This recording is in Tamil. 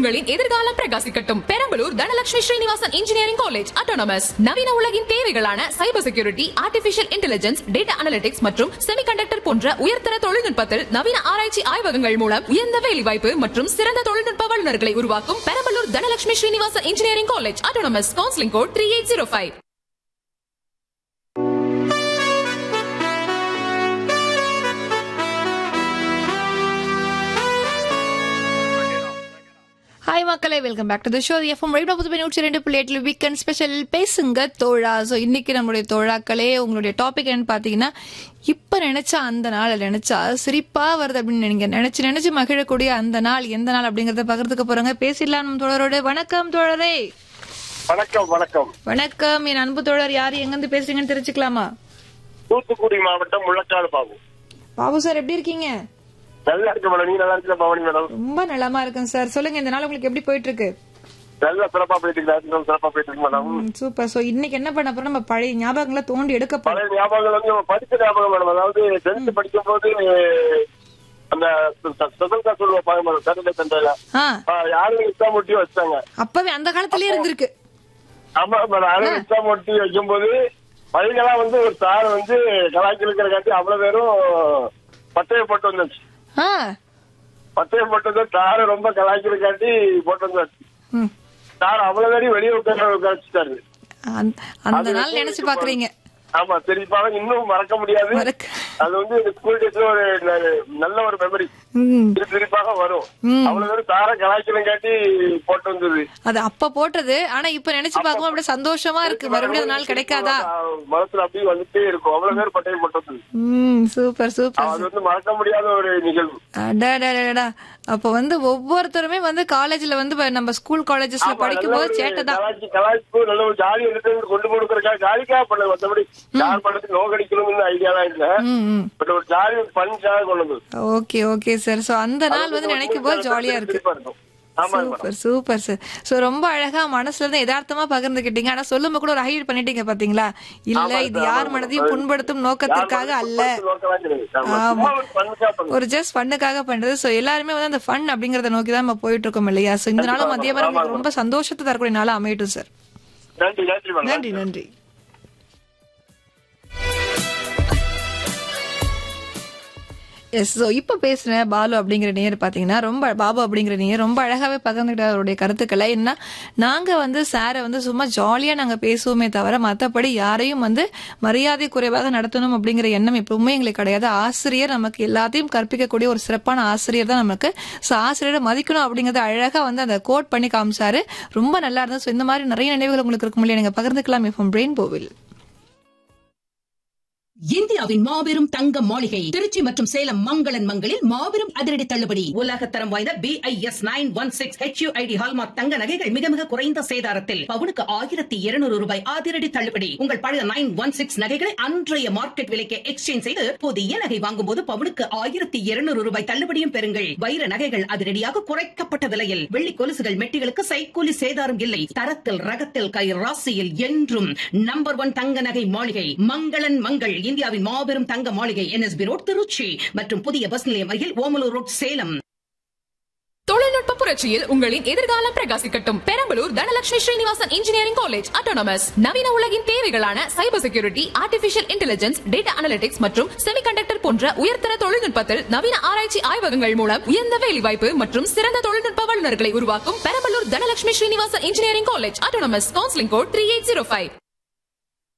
உங்களின் எதிர்காலம் பிரகாசிக்கட்டும் Perambalur Dhanalakshmi Srinivasan engineering college autonomous நவீன உலகின் தேவைகளான cyber security artificial intelligence data analytics மற்றும் செமிகண்டக்டர் போன்ற உயர்தர தொழில்நுட்பத்தில் நவீன ஆராய்ச்சி ஆய்வகங்கள் மூலம் உயர்ந்த வேலைவாய்ப்பு மற்றும் சிறந்த தொழில்நுட்ப வல்லுநர்களை உருவாக்கும் Perambalur Dhanalakshmi Srinivasan engineering college autonomous counselling code three eight zero five hi மக்களே welcome back to the show FM right புதுமை நூற்றி ரெண்டு புள்ளி எட்டுல வீக்கெண்ட் ஸ்பெஷல் பேசுங்க தோழா ஸோ இன்னைக்கு நம்மளுடைய தோழாக்களே உங்களுடைய டாபிக் என்னன்னு பார்த்தீங்கன்னா இப்ப நினைச்சா அந்த நாள் நினைச்சா சிரிப்பா வருது அப்படின்னு நீங்க நினைச்சு நினைச்சு மகிழக்கூடிய அந்த நாள் எந்த நாள் அப்படிங்கறத பகிர்ந்துக்க போறாங்க பேசிடலாம் நம்ம தோழரோட வணக்கம் தோழரே வணக்கம் வணக்கம் வணக்கம் என் அன்பு தோழர் யார் எங்கிருந்து பேசுறீங்கன்னு தெரிஞ்சுக்கலாமா தூத்துக்குடி மாவட்டம் முள்ளக்காடு பாபு பாபு சார் எப்படி இருக்கீங்க நல்லா இருக்கு மேடம் நீங்க நல்லா இருக்கீங்க பவானி மேடம் ரொம்ப நலமா இருக்கேன் சார் சொல்லுங்க இந்த நாள் உங்களுக்கு எப்படி போயிட்டு இருக்கு நல்லா சிறப்பா போயிட்டு இருக்கு ராஜ்யம் சிறப்பா போயிட்டு இருக்கு மேடம் சூப்பர் சோ இன்னைக்கு என்ன பண்ண போறோம் நம்ம பழைய ஞாபகங்களை தோண்டி எடுக்க போறோம் பழைய ஞாபகங்கள் வந்து நம்ம படிச்ச ஞாபகம் மேடம் அதாவது டென்த் படிக்கும் போது அந்த ஸ்பெஷல் கிளாஸ் சொல்லுவாங்க மேடம் சாட்டர்டே சண்டேல ஆ யாரும் எக்ஸாம் ஒட்டி வச்சாங்க அப்பவே அந்த காலத்திலேயே இருந்திருக்கு ஆமா மேடம் யாரும் எக்ஸாம் ஒட்டி வைக்கும்போது பையங்கெல்லாம் வந்து ஒரு சார் வந்து கலாய்ச்சி இருக்கிறக்காட்டி அவ்வளவு பேரும் பட்டயம் போட்டு வந்துச்சு ஆ பட்டயம் போட்டு வந்து சார் ரொம்ப கலாய்க்கிறக்காட்டி போட்டு வந்தாச்சு ம். சார் அவ்வளவு பேரையும் வெளியே உட்கார உட்காந்துட்டாரு அந்த- அந்த அது நாள் வந்து நினைச்சு இப்ப- பாக்குறீங்க ஆமா சரிப்பா இன்னும் மறக்க முடியாது மறக்க அது வந்து இந்த ஸ்கூல் டேஸ்ல ஒரு ந- நல்ல ஒரு மெமரி ம். சிரிப்பாக வரும் ம். அவ்வளவு பேரும் சார கலாய்க்கணும் காட்டி போட்டு வந்தது அது அப்ப போட்டது ஆனா இப்ப நினைச்சு பார்க்கவும் அப்படியே சந்தோஷமா இருக்கு மறுபடியும் அந்த நாள் கிடைக்காதா மனசுல அப்படியே வந்துட்டே இருக்கும் அவ்வளவு பேர் பட்டையும் போட்டு வந்தது ம் சூப்பர் சூப்பர் அது வந்து மறக்க முடியாத ஒரு நிகழ்வு அடடடடா அப்ப வந்து ஒவ்வொருத்தருமே வந்து காலேஜ்ல வந்து வ- நம்ம ஸ்கூல் காலேஜஸ்ல ஆமா, படிக்கும் நல்ல போது ஒரு சேட்டை தான் கலாய்ச்சி கலாய்ப்பு நல்ல ஒரு ஜாலி என்டர்டைன்மெண்ட் கொண்டு கொடுக்கறக்கா ஜாலிக்காக பண்ண மற்றபடி யார் பண்ணது நோக்கடிக்கணும்னு ஐடியா தான் இல்ல ம் ம் பட் ஒரு ஜாலி பஞ்சாக கொண்டு வந்தது ஓகே ஓகே சார் சோ அந்த நாள் வந்து நினைக்கும் போது ஜாலியா இருக்கு சிரிப்பா இருக்கும். ஆமா madam super super sir so ரொம்ப அழகா மனசுல இருந்து யதார்த்தமா பகிர்ந்துக்கிட்டீங்க ஆனா சொல்லும் கூட ஒரு ஹைலைட் பண்ணிட்டீங்க பாத்தீங்களா இல்ல ஆமா, இது ஆமா, யார் ஆமா. மனதையும் புண்படுத்தும் நோக்கத்திற்காக யார் அல்ல மனசும் நோக்கம்லாம் கிடையாது. ஆமா. ஆமா. சும்மா ஒரு fun-க்காக பண்ணது. ஒரு ஜஸ்ட் ஃபன்னுக்காக பண்றது சோ எல்லாருமே வந்து அந்த ஃபன் அப்படிங்கறத நோக்கி தான் நம்ம போயிட்டு இருக்கோம் இல்லையா சோ இந்த நாளும் மதிய வரை உங்களுக்கு ரொம்ப சந்தோஷத்தை தரக்கூடிய நாளா அமையட்டும் சார் நன்றி நன்றி மேடம் நன்றி நன்றி எஸ் ஸோ இப்போ பேசுன பாலு அப்படிங்கிற நேயர் பார்த்தீங்கன்னா ரொம்ப பாபு அப்படிங்கிற நேயர் ரொம்ப அழகாவே பகிர்ந்துக்கிட்ட அவருடைய கருத்துக்களை என்ன நாங்கள் வந்து சாரை வந்து சும்மா ஜாலியாக நாங்கள் பேசுவோமே தவிர மற்றபடி யாரையும் வந்து மரியாதை குறைவாக நடத்தணும் அப்படிங்கிற எண்ணம் எப்பவுமே எங்களுக்கு கிடையாது ஆசிரியர் நமக்கு எல்லாத்தையும் கற்பிக்கக்கூடிய ஒரு சிறப்பான ஆசிரியர் தான் நமக்கு ஸோ ஆசிரியரை மதிக்கணும் அப்படிங்கறத அழகாக வந்து அந்த கோட் பண்ணி காமிச்சாரு ரொம்ப நல்லா இருந்தது ஸோ இந்த மாதிரி நிறைய நினைவுகள் உங்களுக்கு இருக்கும் இல்லையா நீங்கள் பகிர்ந்துக்கலாம் இப்போ பிரெயின் போவில் இந்தியாவின் மாபெரும் தங்க மாளிகை திருச்சி மற்றும் சேலம் மங்களன் மங்களில் மாபெரும் அதிரடி தள்ளுபடி உலகத்தரம் வாய்ந்த B I S nine one six HUID hallmark தங்க நகைகள் மிக மிக குறைந்த சேதாரத்தில் பவுனுக்கு ஆயிரத்தி இருநூறு ரூபாய் அதிரடி தள்ளுபடி உங்கள் பழைய நைன் ஒன் சிக்ஸ் நகைகளை அன்றைய மார்க்கெட் விலைக்கு எக்ஸ்சேஞ்ச் செய்து புதிய நகை வாங்கும் போது பவுனுக்கு ஆயிரத்தி இருநூறு ரூபாய் தள்ளுபடியும் பெறுங்கள் வைர நகைகள் அதிரடியாக குறைக்கப்பட்ட விலையில் வெள்ளி கொலுசுகள் மெட்டிகளுக்கு சைக்கூலி சேதாரம் இல்லை தரத்தில் ரகத்தில் கை ராசியில் என்றும் நம்பர் ஒன் தங்க நகை மாளிகை மங்களன் மங்கள் இந்தியாவின் மாபெரும் தங்க மாளிகை என்எஸ்பி ரோட் திருச்சி மற்றும் புதிய பஸ் நிலையம் அருகில் ஓமலூர் ரோட் சேலம் தொழில்நுட்ப புரட்சியில் உங்களின் எதிர்காலம் பிரகாசிக்கட்டும் Perambalur Dhanalakshmi Srinivasan engineering college autonomous நவீன உலகின் தேவைகளான cyber security artificial intelligence data analytics மற்றும் செமிகண்டக்டர் போன்ற உயர்தர தொழில்நுட்பத்தில் நவீன ஆராய்ச்சி ஆய்வகங்கள் மூலம் உயர்ந்த வேலைவாய்ப்பு மற்றும் சிறந்த தொழில்நுட்ப வல்லுநர்களை உருவாக்கும் Perambalur Dhanalakshmi Srinivasan engineering college autonomous counselling code three eight zero five